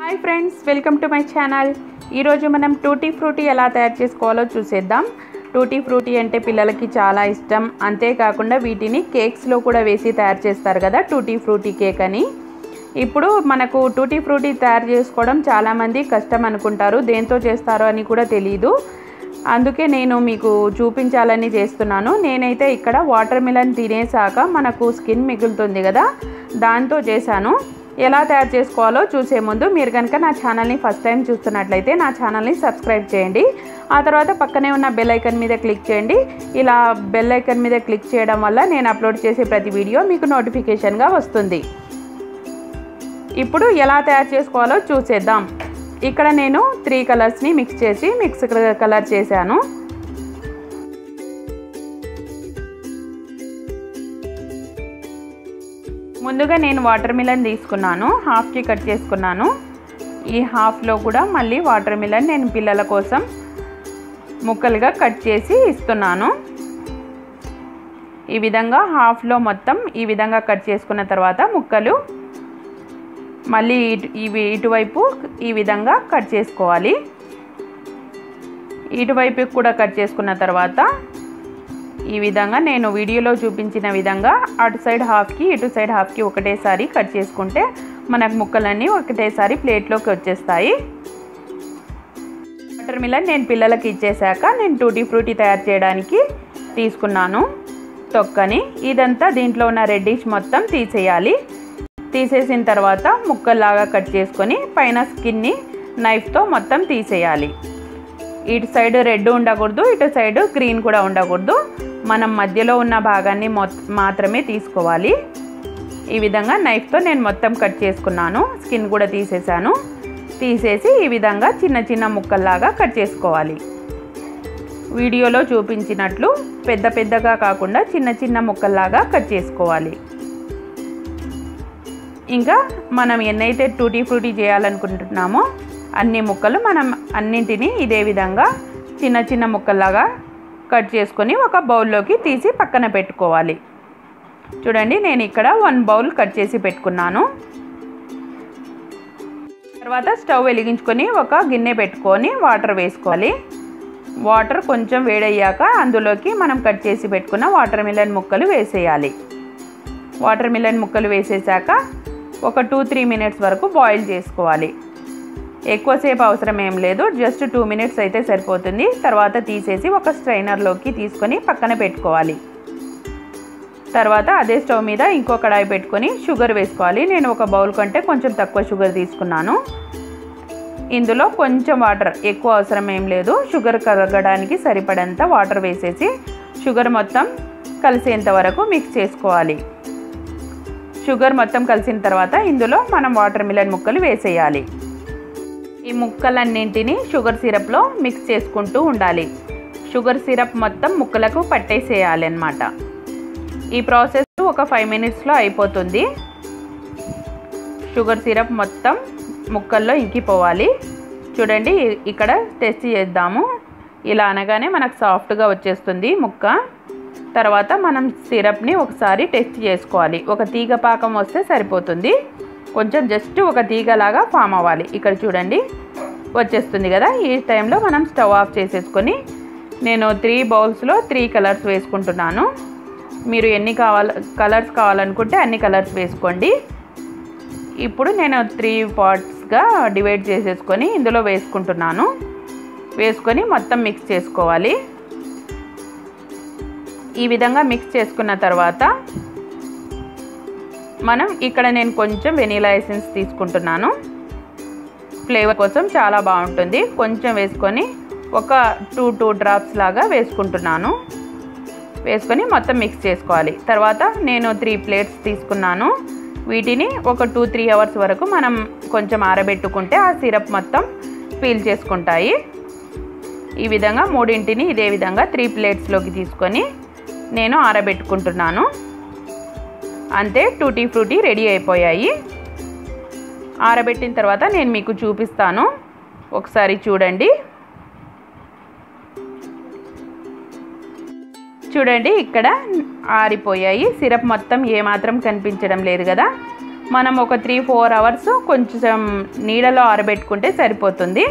hi friends welcome to my channel ఈరోజు మనం tutti frutti ఎలా తయారు చేసుకోవాలో చూసేద్దాం టూటీ ఫ్రూటీ అంటే పిల్లలకి చాలా ఇష్టం అంతేకాకుండా వీటిని కేక్స్లో కూడా వేసి తయారు చేస్తారు కదా టూటీ ఫ్రూటీ కేక్ అని ఇప్పుడు మనకు టూటీ ఫ్రూటీ తయారు చేసుకోవడం చాలామంది కష్టం అనుకుంటారు దేంతో చేస్తారో అని కూడా తెలియదు అందుకే నేను మీకు చూపించాలని చేస్తున్నాను నేనైతే ఇక్కడ వాటర్ మిలన్ తినేసాక మనకు స్కిన్ మిగులుతుంది కదా దాంతో చేశాను ఎలా తయారు చేసుకోవాలో చూసే ముందు మీరు కనుక నా ఛానల్ని ఫస్ట్ టైం చూస్తున్నట్లయితే నా ఛానల్ని సబ్స్క్రైబ్ చేయండి ఆ తర్వాత పక్కనే ఉన్న బెల్ ఐకన్ మీద క్లిక్ చేయండి ఇలా బెల్ ఐకన్ మీద క్లిక్ చేయడం వల్ల నేను అప్లోడ్ చేసే ప్రతి వీడియో మీకు నోటిఫికేషన్గా వస్తుంది ఇప్పుడు ఎలా తయారు చేసుకోవాలో చూసేద్దాం ఇక్కడ నేను త్రీ కలర్స్ని మిక్స్ చేసి మిక్స్ కలర్ చేశాను ముందుగా నేను వాటర్ మిలన్ తీసుకున్నాను హాఫ్కి కట్ చేసుకున్నాను ఈ హాఫ్లో కూడా మళ్ళీ వాటర్ మిలన్ నేను పిల్లల కోసం ముక్కలుగా కట్ చేసి ఇస్తున్నాను ఈ విధంగా హాఫ్లో మొత్తం ఈ విధంగా కట్ చేసుకున్న తర్వాత ముక్కలు మళ్ళీ ఇటు ఇవి ఇటువైపు ఈ విధంగా కట్ చేసుకోవాలి ఇటువైపు కూడా కట్ చేసుకున్న తర్వాత ఈ విధంగా నేను వీడియోలో చూపించిన విధంగా అటు సైడ్ హాఫ్కి ఇటు సైడ్ హాఫ్కి ఒకటేసారి కట్ చేసుకుంటే మనకు ముక్కలన్నీ ఒకటేసారి ప్లేట్లోకి వచ్చేస్తాయి వాటర్ మిలన్ నేను పిల్లలకి ఇచ్చేసాక నేను టూటీ ఫ్రూటీ తయారు చేయడానికి తీసుకున్నాను తొక్కని ఇదంతా దీంట్లో ఉన్న రెడ్డిష్ మొత్తం తీసేయాలి తీసేసిన తర్వాత ముక్కల్లాగా కట్ చేసుకొని పైన స్కిన్ని నైఫ్తో మొత్తం తీసేయాలి ఇటు సైడ్ రెడ్ ఉండకూడదు ఇటు సైడ్ గ్రీన్ కూడా ఉండకూడదు మనం మధ్యలో ఉన్న భాగాన్ని మాత్రమే తీసుకోవాలి ఈ విధంగా నైఫ్తో నేను మొత్తం కట్ చేసుకున్నాను స్కిన్ కూడా తీసేసాను తీసేసి ఈ విధంగా చిన్న చిన్న ముక్కల్లాగా కట్ చేసుకోవాలి వీడియోలో చూపించినట్లు పెద్ద పెద్దగా కాకుండా చిన్న చిన్న ముక్కల్లాగా కట్ చేసుకోవాలి ఇంకా మనం ఎన్నైతే టూటీ ఫ్రూటీ చేయాలనుకుంటున్నామో అన్ని ముక్కలు మనం అన్నింటినీ ఇదే విధంగా చిన్న చిన్న ముక్కల్లాగా కట్ చేసుకొని ఒక బౌల్లోకి తీసి పక్కన పెట్టుకోవాలి చూడండి నేను ఇక్కడ వన్ బౌల్ కట్ చేసి పెట్టుకున్నాను తర్వాత స్టవ్ వెలిగించుకొని ఒక గిన్నె పెట్టుకొని వాటర్ వేసుకోవాలి వాటర్ కొంచెం వేడయ్యాక అందులోకి మనం కట్ చేసి పెట్టుకున్న వాటర్ మిలన్ ముక్కలు వేసేయాలి వాటర్ మిలన్ ముక్కలు వేసేసాక ఒక టూ త్రీ మినిట్స్ వరకు బాయిల్ చేసుకోవాలి ఎక్కువసేపు అవసరం ఏం లేదు జస్ట్ టూ మినిట్స్ అయితే సరిపోతుంది తర్వాత తీసేసి ఒక స్ట్రైనర్లోకి తీసుకొని పక్కన పెట్టుకోవాలి తర్వాత అదే స్టవ్ మీద ఇంకో కడాయి పెట్టుకొని షుగర్ వేసుకోవాలి నేను ఒక బౌల్ కంటే కొంచెం తక్కువ షుగర్ తీసుకున్నాను ఇందులో కొంచెం వాటర్ ఎక్కువ అవసరం ఏం లేదు షుగర్ కరగడానికి సరిపడంత వాటర్ వేసేసి షుగర్ మొత్తం కలిసేంత వరకు మిక్స్ చేసుకోవాలి షుగర్ మొత్తం కలిసిన తర్వాత ఇందులో మనం వాటర్ మిలన్ ముక్కలు వేసేయాలి ఈ ముక్కలన్నింటినీ షుగర్ సిరప్లో మిక్స్ చేసుకుంటూ ఉండాలి షుగర్ సిరప్ మొత్తం ముక్కలకు పట్టేసేయాలి అన్నమాట ఈ ప్రాసెస్ ఒక ఫైవ్ మినిట్స్లో అయిపోతుంది షుగర్ సిరప్ మొత్తం ముక్కల్లో ఇంకిపోవాలి చూడండి ఇక్కడ టెస్ట్ చేద్దాము ఇలా అనగానే మనకు సాఫ్ట్గా వచ్చేస్తుంది ముక్క తర్వాత మనం సిరప్ని ఒకసారి టెస్ట్ చేసుకోవాలి ఒక తీగ పాకం వస్తే సరిపోతుంది కొంచెం జస్ట్ ఒక తీగలాగా ఫామ్ అవ్వాలి ఇక్కడ చూడండి వచ్చేస్తుంది కదా ఈ టైంలో మనం స్టవ్ ఆఫ్ చేసేసుకొని నేను త్రీ బౌల్స్లో త్రీ కలర్స్ వేసుకుంటున్నాను మీరు ఎన్ని కావాల కలర్స్ కావాలనుకుంటే అన్ని కలర్స్ వేసుకోండి ఇప్పుడు నేను త్రీ పార్ట్స్గా డివైడ్ చేసేసుకొని ఇందులో వేసుకుంటున్నాను వేసుకొని మొత్తం మిక్స్ చేసుకోవాలి ఈ విధంగా మిక్స్ చేసుకున్న తర్వాత మనం ఇక్కడ నేను కొంచెం వెనీలా ఎసెన్స్ తీసుకుంటున్నాను ఫ్లేవర్ కోసం చాలా బాగుంటుంది కొంచెం వేసుకొని ఒక టూ టూ డ్రాప్స్ లాగా వేసుకుంటున్నాను వేసుకొని మొత్తం మిక్స్ చేసుకోవాలి తర్వాత నేను త్రీ ప్లేట్స్ తీసుకున్నాను వీటిని ఒక టూ త్రీ అవర్స్ వరకు మనం కొంచెం ఆరబెట్టుకుంటే ఆ సిరప్ మొత్తం పీల్ చేసుకుంటాయి ఈ విధంగా మూడింటిని ఇదే విధంగా త్రీ ప్లేట్స్లోకి తీసుకొని నేను ఆరబెట్టుకుంటున్నాను అంతే టూటీ ఫ్రూటీ రెడీ అయిపోయాయి ఆరబెట్టిన తర్వాత నేను మీకు చూపిస్తాను ఒకసారి చూడండి చూడండి ఇక్కడ ఆరిపోయాయి సిరప్ మొత్తం ఏమాత్రం కనిపించడం లేదు కదా మనం ఒక త్రీ ఫోర్ అవర్స్ కొంచెం నీడలో ఆరబెట్టుకుంటే సరిపోతుంది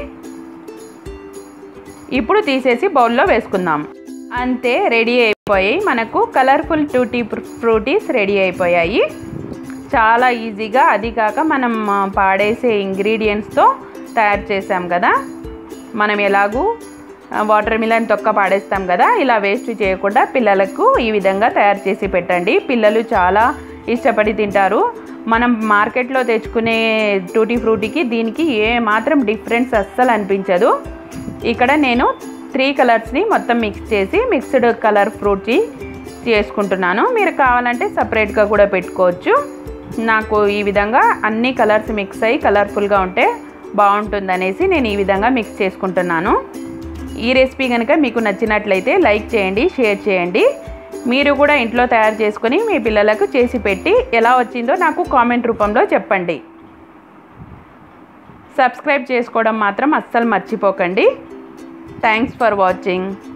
ఇప్పుడు తీసేసి బౌల్లో వేసుకుందాం అంతే రెడీ అయిపోయాయి మనకు కలర్ఫుల్ టూటీ ఫ్రూటీస్ రెడీ అయిపోయాయి చాలా ఈజీగా అది కాక మనం పాడేసే ఇంగ్రీడియంట్స్తో తయారు చేసాం కదా మనం ఎలాగూ వాటర్ మిలన్ తొక్క పాడేస్తాం కదా ఇలా వేస్ట్ చేయకుండా పిల్లలకు ఈ విధంగా తయారు చేసి పెట్టండి పిల్లలు చాలా ఇష్టపడి తింటారు మనం మార్కెట్లో తెచ్చుకునే టూటీ ఫ్రూటీకి దీనికి ఏ మాత్రం డిఫరెన్స్ అస్సలు అనిపించదు ఇక్కడ నేను త్రీ కలర్స్ని మొత్తం మిక్స్ చేసి మిక్స్డ్ కలర్ ఫ్రూట్స్ చేసుకుంటున్నాను మీరు కావాలంటే సపరేట్గా కూడా పెట్టుకోవచ్చు నాకు ఈ విధంగా అన్ని కలర్స్ మిక్స్ అయ్యి కలర్ఫుల్గా ఉంటే బాగుంటుందనేసి నేను ఈ విధంగా మిక్స్ చేసుకుంటున్నాను ఈ రెసిపీ కనుక మీకు నచ్చినట్లయితే లైక్ చేయండి షేర్ చేయండి మీరు కూడా ఇంట్లో తయారు చేసుకొని మీ పిల్లలకు చేసి పెట్టి ఎలా వచ్చిందో నాకు కామెంట్ రూపంలో చెప్పండి సబ్స్క్రైబ్ చేసుకోవడం మాత్రం అస్సలు మర్చిపోకండి థ్యాంక్స్ ఫర్ వాచింగ్